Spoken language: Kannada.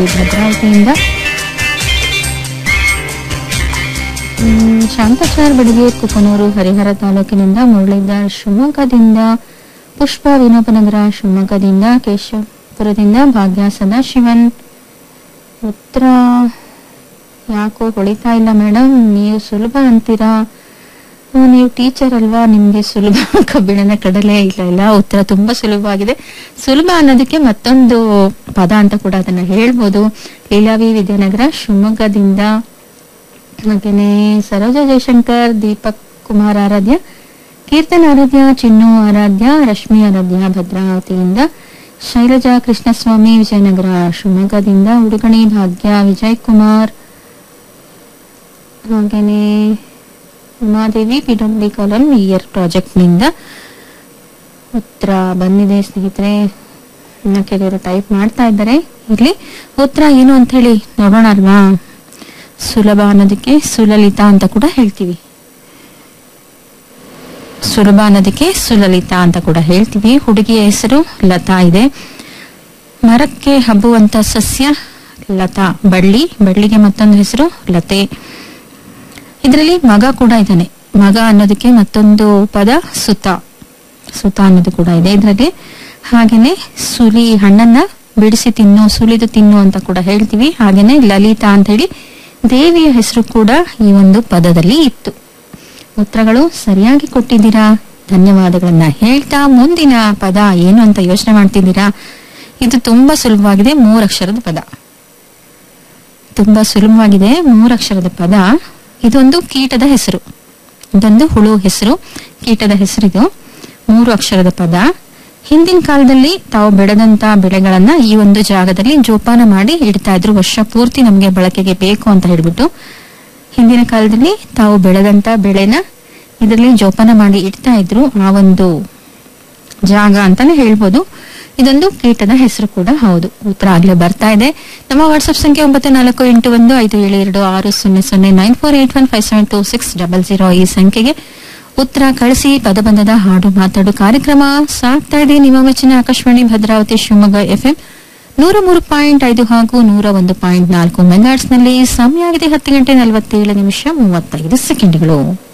ಭದ್ರಾವತಿಯಿಂದ ಹ್ಮ್, ಶಾಂತಾಚಾರ್ ಬಡಿಗೆ ಕುಕನೂರು ಹರಿಹರ ತಾಲೂಕಿನಿಂದ ಮುರಳೀಧರ್ ಶಿವಮೊಗ್ಗದಿಂದ ಪುಷ್ಪ ವಿನೋಪನಗರ ಶಿವಮೊಗ್ಗದಿಂದ ಕೇಶವಪುರದಿಂದ ಭಾಗ್ಯ ಸದಾಶಿವನ್ ಉತ್ತರ ಯಾಕೋ ಹೊಳಿತಾ ಇಲ್ಲ ಮೇಡಮ್ ನೀವು ಸುಲಭ ಅಂತೀರಾ ಆ, ನೀವು ಟೀಚರ್ ಅಲ್ವಾ ನಿಮ್ಗೆ ಸುಲಭ ಕಬ್ಬಿಣನ ಕಡಲೆ ಇಲ್ಲ ಇಲ್ಲ ಉತ್ತರ ತುಂಬಾ ಸುಲಭವಾಗಿದೆ ಸುಲಭ ಅನ್ನೋದಕ್ಕೆ ಮತ್ತೊಂದು ಪದ ಅಂತ ಕೂಡ ಅದನ್ನ ಹೇಳ್ಬೋದು ಲೀಲಾವಿ ವಿದ್ಯಾನಗರ ಶಿವಮೊಗ್ಗದಿಂದ ಹಾಗೇನೆ ಸರೋಜ ಜಯಶಂಕರ್ ದೀಪಕ್ ಕುಮಾರ್ ಆರಾಧ್ಯ ಕೀರ್ತನ್ ಆರಾಧ್ಯ ಚಿನ್ನು ಆರಾಧ್ಯ ರಶ್ಮಿ ಆರಾಧ್ಯ ಭದ್ರಾವತಿಯಿಂದ ಶೈಲಜಾ ಕೃಷ್ಣಸ್ವಾಮಿ ವಿಜಯನಗರ ಶಿವಮೊಗ್ಗದಿಂದ ಉಡುಗಣಿ ಭಾಗ್ಯ ವಿಜಯ್ ಕುಮಾರ್ ಹಾಗೇನೆ ಉಮಾದೇವಿ ಪಿಡಬ್ಲ್ಯೂ ಕಾಲಂ ಇಯರ್ ಪ್ರಾಜೆಕ್ಟ್ನಿಂದ ಉತ್ತರ ಬಂದಿದೆ ಸ್ನೇಹಿತರೆ ಇನ್ನ ಕೆಲವರು ಟೈಪ್ ಮಾಡ್ತಾ ಇದ್ದಾರೆ ಇಲ್ಲಿ ಉತ್ತರ ಏನು ಅಂತ ಹೇಳಿ ನೋಡೋಣ ಅಲ್ವಾ ಸುಲಭ ಅನ್ನೋದಕ್ಕೆ ಸುಲಲಿತ ಅಂತ ಕೂಡ ಹೇಳ್ತೀವಿ ಸುಲಭ ಅನ್ನೋದಕ್ಕೆ ಸುಲಲಿತ ಅಂತ ಕೂಡ ಹೇಳ್ತೀವಿ ಹುಡುಗಿಯ ಹೆಸರು ಲತಾ ಇದೆ ಮರಕ್ಕೆ ಹಬ್ಬುವಂತ ಸಸ್ಯ ಲತಾ ಬಳ್ಳಿ ಬಳ್ಳಿಗೆ ಮತ್ತೊಂದು ಹೆಸರು ಲತೆ ಇದರಲ್ಲಿ ಮಗ ಕೂಡ ಇದ್ದಾನೆ ಮಗ ಅನ್ನೋದಕ್ಕೆ ಮತ್ತೊಂದು ಪದ ಸುತ ಸುತ ಅನ್ನೋದು ಕೂಡ ಇದೆ ಇದರಲ್ಲಿ ಹಾಗೇನೆ ಸುಲಿ ಹಣ್ಣನ್ನ ಬಿಡಿಸಿ ತಿನ್ನು ಸುಲಿದು ತಿನ್ನು ಅಂತ ಕೂಡ ಹೇಳ್ತೀವಿ ಹಾಗೇನೆ ಲಲಿತಾ ಅಂತ ಹೇಳಿ ದೇವಿಯ ಹೆಸರು ಕೂಡ ಈ ಒಂದು ಪದದಲ್ಲಿ ಇತ್ತು ಉತ್ತರಗಳು ಸರಿಯಾಗಿ ಕೊಟ್ಟಿದ್ದೀರಾ ಧನ್ಯವಾದಗಳನ್ನ ಹೇಳ್ತಾ ಮುಂದಿನ ಪದ ಏನು ಅಂತ ಯೋಚನೆ ಮಾಡ್ತಿದ್ದೀರಾ ಇದು ತುಂಬಾ ಸುಲಭವಾಗಿದೆ ಮೂರಕ್ಷರದ ಪದ ತುಂಬಾ ಸುಲಭವಾಗಿದೆ ಮೂರಕ್ಷರದ ಪದ ಇದೊಂದು ಕೀಟದ ಹೆಸರು ಇದೊಂದು ಹುಳು ಹೆಸರು ಕೀಟದ ಹೆಸರಿದು ಮೂರು ಅಕ್ಷರದ ಪದ ಹಿಂದಿನ ಕಾಲದಲ್ಲಿ ತಾವು ಬೆಳೆದಂತ ಬೆಳೆಗಳನ್ನ ಈ ಒಂದು ಜಾಗದಲ್ಲಿ ಜೋಪಾನ ಮಾಡಿ ಇಡ್ತಾ ಇದ್ರು ವರ್ಷ ಪೂರ್ತಿ ನಮಗೆ ಬಳಕೆಗೆ ಬೇಕು ಅಂತ ಹೇಳ್ಬಿಟ್ಟು ಹಿಂದಿನ ಕಾಲದಲ್ಲಿ ತಾವು ಬೆಳೆದಂತ ಬೆಳೆನ ಇದರಲ್ಲಿ ಜೋಪಾನ ಮಾಡಿ ಇಡ್ತಾ ಇದ್ರು ಆ ಒಂದು ಜಾಗ ಅಂತಾನೆ ಹೇಳ್ಬೋದು ಇದೊಂದು ಕೀಟದ ಹೆಸರು ಕೂಡ ಹೌದು ಉತ್ತರ ಆಗ್ಲೇ ಬರ್ತಾ ಇದೆ ನಮ್ಮ ವಾಟ್ಸ್ಆಪ್ ಸಂಖ್ಯೆ ಒಂಬತ್ತು ನಾಲ್ಕು ಎಂಟು ಒಂದು ಐದು ಏಳು ಎರಡು ಆರು ಸೊನ್ನೆ ಸೊನ್ನೆ nine four eight one five seven two six double zero ಈ ಸಂಖ್ಯೆಗೆ ಉತ್ತರ ಕಳಿಸಿ ಪದಬಂಧದ ಹಾಡು ಮಾತಾಡು ಕಾರ್ಯಕ್ರಮ ಸಾಗ್ತಾ ಇದೆ ನಿಮ್ಮ ಮೆಚ್ಚಿನ ಆಕಾಶವಾಣಿ ಭದ್ರಾವತಿ ಶಿವಮೊಗ್ಗ ಎಫ್ಎಂ ನೂರ ಮೂರು ಪಾಯಿಂಟ್ ಐದು ಹಾಗೂ ನೂರ ಒಂದು ಪಾಯಿಂಟ್ ನಾಲ್ಕು ಮೆಗಾಟ್ಸ್ ನಲ್ಲಿ ಸಮಯ ಆಗಿದೆ ಹತ್ತು ಗಂಟೆ ನಲವತ್ತೇಳು ನಿಮಿಷ ಮೂವತ್ತೈದು ಸೆಕೆಂಡ್ಗಳು